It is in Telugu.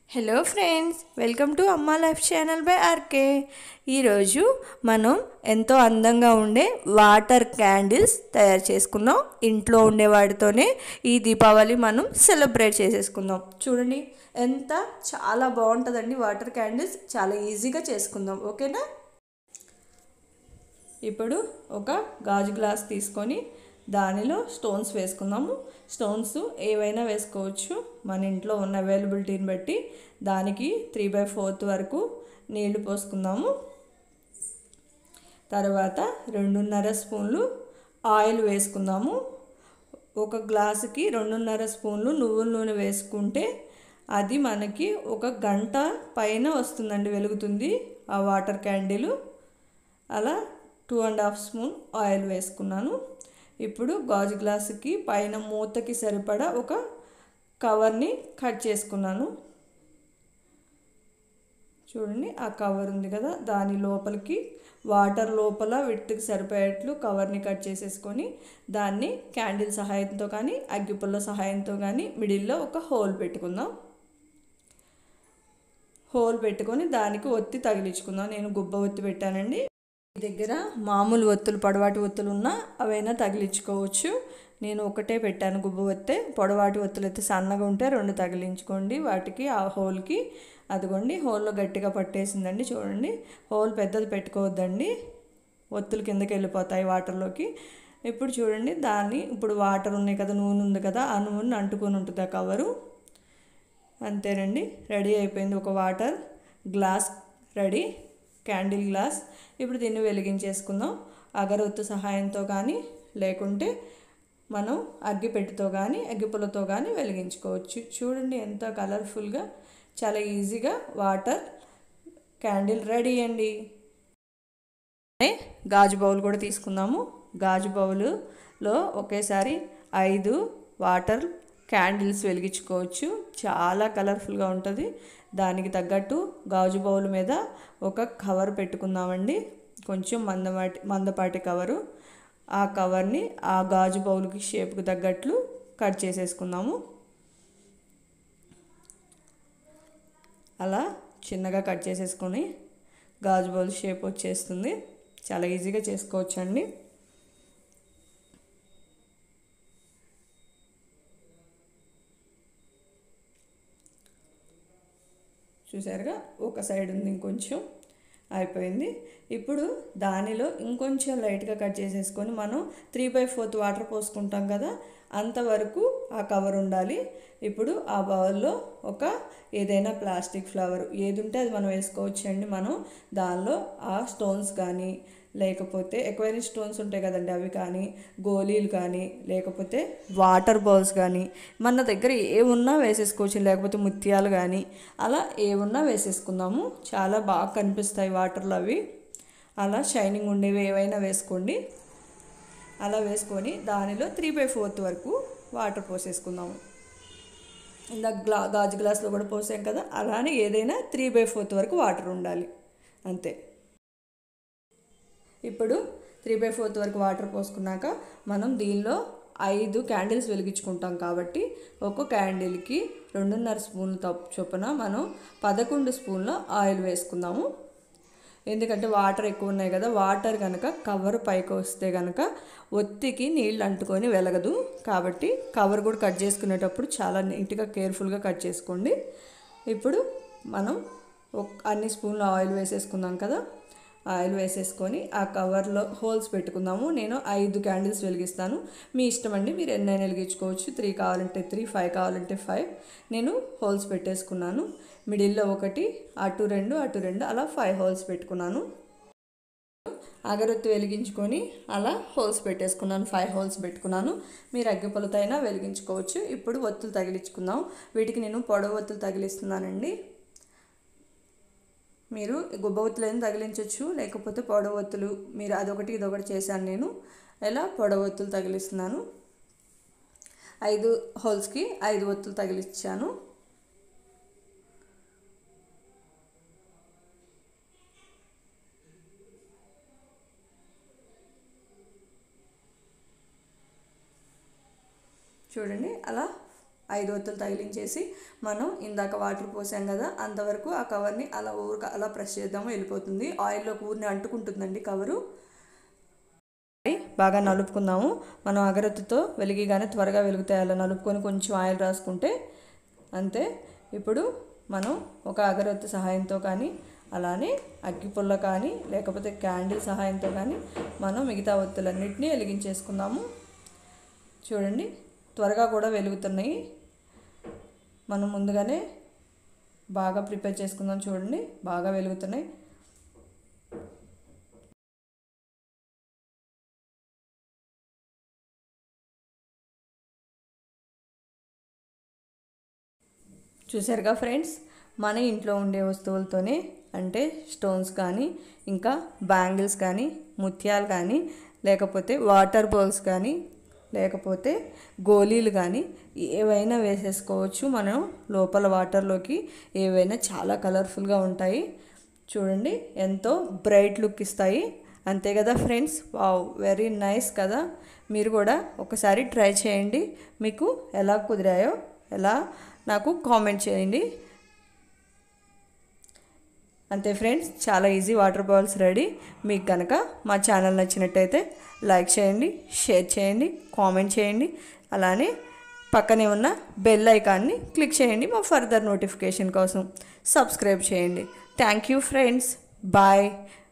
హలో ఫ్రెండ్స్ వెల్కమ్ టు అమ్మా లైఫ్ ఛానల్ బై ఆర్కే ఈరోజు మనం ఎంతో అందంగా ఉండే వాటర్ క్యాండిల్స్ తయారు చేసుకుందాం ఇంట్లో ఉండే వాటితోనే ఈ దీపావళి మనం సెలబ్రేట్ చేసేసుకుందాం చూడండి ఎంత చాలా బాగుంటుందండి వాటర్ క్యాండిల్స్ చాలా ఈజీగా చేసుకుందాం ఓకేనా ఇప్పుడు ఒక గాజు గ్లాస్ తీసుకొని దానిలో స్టోన్స్ వేసుకుందాము స్టోన్స్ ఏవైనా వేసుకోవచ్చు మన ఇంట్లో ఉన్న అవైలబిలిటీని బట్టి దానికి త్రీ బై ఫోర్త్ వరకు నీళ్లు పోసుకుందాము తర్వాత రెండున్నర స్పూన్లు ఆయిల్ వేసుకుందాము ఒక గ్లాసుకి రెండున్నర స్పూన్లు నువ్వుల నూనె వేసుకుంటే అది మనకి ఒక గంట పైన వస్తుందండి వెలుగుతుంది ఆ వాటర్ క్యాండిల్ అలా two and half spoon oil వేసుకున్నాను ఇప్పుడు గాజు గ్లాసుకి పైన మూతకి సరిపడా ఒక కవర్ని కట్ చేసుకున్నాను చూడండి ఆ కవర్ ఉంది కదా దాని లోపలికి వాటర్ లోపల విట్టుకి సరిపోయేట్లు కవర్ని కట్ చేసేసుకొని దాన్ని క్యాండిల్ సహాయంతో కానీ అగ్గిపుల్ల సహాయంతో కానీ మిడిల్లో ఒక హోల్ పెట్టుకుందాం హోల్ పెట్టుకొని దానికి ఒత్తి తగిలించుకుందాం నేను గుబ్బ ఒత్తి పెట్టానండి మీ దగ్గర మామూలు ఒత్తులు పొడవాటి ఒత్తులు ఉన్నా అవైనా తగిలించుకోవచ్చు నేను ఒకటే పెట్టాను గుబ్బ ఒత్తే పొడవాటి ఒత్తులు అయితే సన్నగా ఉంటే రెండు తగిలించుకోండి వాటికి ఆ హోల్కి అదిగోండి హోల్లో గట్టిగా పట్టేసిందండి చూడండి హోల్ పెద్దది పెట్టుకోవద్దండి ఒత్తులు కిందకి వెళ్ళిపోతాయి వాటర్లోకి ఇప్పుడు చూడండి దాన్ని ఇప్పుడు వాటర్ ఉన్నాయి కదా నూనె ఉంది కదా ఆ నూనె అంటుకొని ఉంటుంది ఆ కవరు అంతేనండి రెడీ అయిపోయింది ఒక water glass ready candle glass ఇప్పుడు దీన్ని వెలిగించేసుకుందాం అగరొత్తు సహాయంతో కానీ లేకుంటే మనం అగ్గిపెట్టితో కానీ అగ్గిపుల్లతో కానీ వెలిగించుకోవచ్చు చూడండి ఎంత కలర్ఫుల్గా చాలా ఈజీగా వాటర్ క్యాండిల్ రెడీ అండి గాజు బౌల్ కూడా తీసుకుందాము గాజు బౌలులో ఒకేసారి ఐదు వాటర్ క్యాండిల్స్ వెలిగించుకోవచ్చు చాలా కలర్ఫుల్గా ఉంటుంది దానికి తగ్గట్టు గాజు బౌల్ మీద ఒక కవర్ పెట్టుకుందామండి కొంచెం మందపాటి మందపాటి కవరు ఆ కవర్ని ఆ గాజు బౌల్కి షేప్కి తగ్గట్లు కట్ చేసేసుకుందాము అలా చిన్నగా కట్ చేసేసుకొని గాజు బౌల్ షేప్ వచ్చేస్తుంది చాలా ఈజీగా చేసుకోవచ్చండి చూసారుగా ఒక సైడ్ ఉంది ఇంకొంచెం అయిపోయింది ఇప్పుడు దానిలో ఇంకొంచెం లైట్గా కట్ చేసేసుకొని మనం త్రీ బై ఫోర్త్ వాటర్ పోసుకుంటాం కదా అంతవరకు ఆ కవర్ ఉండాలి ఇప్పుడు ఆ బౌల్లో ఒక ఏదైనా ప్లాస్టిక్ ఫ్లవర్ ఏది ఉంటే అది మనం వేసుకోవచ్చు అండి మనం దానిలో ఆ స్టోన్స్ కానీ లేకపోతే ఎక్కువైన స్టోన్స్ ఉంటాయి కదండి అవి కానీ గోళీలు కానీ లేకపోతే వాటర్ బౌల్స్ కానీ మన దగ్గర ఏమున్నా వేసేసుకోవచ్చు లేకపోతే ముత్యాలు కానీ అలా ఏమున్నా వేసేసుకుందాము చాలా బాగా కనిపిస్తాయి వాటర్లో అవి అలా షైనింగ్ ఉండేవి ఏవైనా వేసుకోండి అలా వేసుకొని దానిలో త్రీ బై ఫోర్త్ వరకు వాటర్ పోసేసుకుందాము ఇందాక గ్లా గాజు గ్లాస్లో కూడా పోసాం కదా అలానే ఏదైనా త్రీ బై ఫోర్త్ వరకు వాటర్ ఉండాలి అంతే ఇప్పుడు త్రీ బై ఫోర్త్ వరకు వాటర్ పోసుకున్నాక మనం దీనిలో ఐదు క్యాండిల్స్ వెలిగించుకుంటాం కాబట్టి ఒక్కో క్యాండిల్కి రెండున్నర స్పూన్లు తప్పు చొప్పున మనం పదకొండు స్పూన్ల ఆయిల్ వేసుకుందాము ఎందుకంటే వాటర్ ఎక్కువ ఉన్నాయి కదా వాటర్ కనుక కవర్ పైకి వస్తే కనుక ఒత్తికి నీళ్ళు అంటుకొని వెలగదు కాబట్టి కవర్ కూడా కట్ చేసుకునేటప్పుడు చాలా నీట్గా కేర్ఫుల్గా కట్ చేసుకోండి ఇప్పుడు మనం అన్ని స్పూన్లు ఆయిల్ వేసేసుకుందాం కదా ఆయిల్ వేసేసుకొని ఆ కవర్లో హోల్స్ పెట్టుకుందాము నేను ఐదు క్యాండిల్స్ వెలిగిస్తాను మీ ఇష్టం అండి మీరు ఎన్నైనా వెలిగించుకోవచ్చు త్రీ కావాలంటే త్రీ ఫైవ్ కావాలంటే ఫైవ్ నేను హోల్స్ పెట్టేసుకున్నాను మిడిల్లో ఒకటి అటు రెండు అటు రెండు అలా ఫైవ్ హోల్స్ పెట్టుకున్నాను అగరొత్తి వెలిగించుకొని అలా హోల్స్ పెట్టేసుకున్నాను ఫైవ్ హోల్స్ పెట్టుకున్నాను మీరు అగ్గిపులతో అయినా వెలిగించుకోవచ్చు ఇప్పుడు ఒత్తులు తగిలించుకుందాం వీటికి నేను పొడవు ఒత్తులు తగిలిస్తున్నానండి మీరు గుబ్బవత్తులను తగిలించవచ్చు లేకపోతే పొడవత్తులు మీరు అదొకటి ఇదొకటి చేశాను నేను ఇలా పొడవత్తులు తగిలిస్తున్నాను ఐదు హోల్స్కి ఐదు ఒత్తులు తగిలించాను చూడండి అలా ఐదు ఒత్తులు తగిలించేసి మనం ఇందాక వాటర్ పోసాం కదా అంతవరకు ఆ కవర్ని అలా ఊరిక అలా ప్రెస్ చేద్దాము వెళ్ళిపోతుంది ఆయిల్లో ఊరిని అంటుకుంటుందండి కవరు బాగా నలుపుకుందాము మనం అగరత్తితో వెలిగిగానే త్వరగా వెలుగుతాయి అలా నలుపుకొని కొంచెం ఆయిల్ రాసుకుంటే అంతే ఇప్పుడు మనం ఒక అగరత్తి సహాయంతో కానీ అలానే అగ్గిపుల్ల కానీ లేకపోతే క్యాండిల్ సహాయంతో కానీ మనం మిగతా ఒత్తులన్నింటినీ వెలిగించేసుకుందాము చూడండి త్వరగా కూడా వెలుగుతున్నాయి మనం ముందుగానే బాగా ప్రిపేర్ చేసుకుందాం చూడండి బాగా వెలుగుతున్నాయి చూసారుగా ఫ్రెండ్స్ మన ఇంట్లో ఉండే వస్తువులతోనే అంటే స్టోన్స్ కానీ ఇంకా బ్యాంగిల్స్ కానీ ముత్యాలు కానీ లేకపోతే వాటర్ బౌల్స్ కానీ లేకపోతే గోళీలు కానీ ఏవైనా వేసేసుకోవచ్చు మనం లోపల వాటర్లోకి ఏవైనా చాలా కలర్ఫుల్గా ఉంటాయి చూడండి ఎంతో బ్రైట్ లుక్ ఇస్తాయి అంతే కదా ఫ్రెండ్స్ వావ్ వెరీ నైస్ కదా మీరు కూడా ఒకసారి ట్రై చేయండి మీకు ఎలా కుదిరాయో ఎలా నాకు కామెంట్ చేయండి అంతే ఫ్రెండ్స్ చాలా ఈజీ వాటర్ బాల్స్ రెడీ మీకు కనుక మా ఛానల్ నచ్చినట్టయితే లైక్ చేయండి షేర్ చేయండి కామెంట్ చేయండి అలానే పక్కనే ఉన్న బెల్ ఐకాన్ని క్లిక్ చేయండి మా ఫర్దర్ నోటిఫికేషన్ కోసం సబ్స్క్రైబ్ చేయండి థ్యాంక్ యూ ఫ్రెండ్స్ బాయ్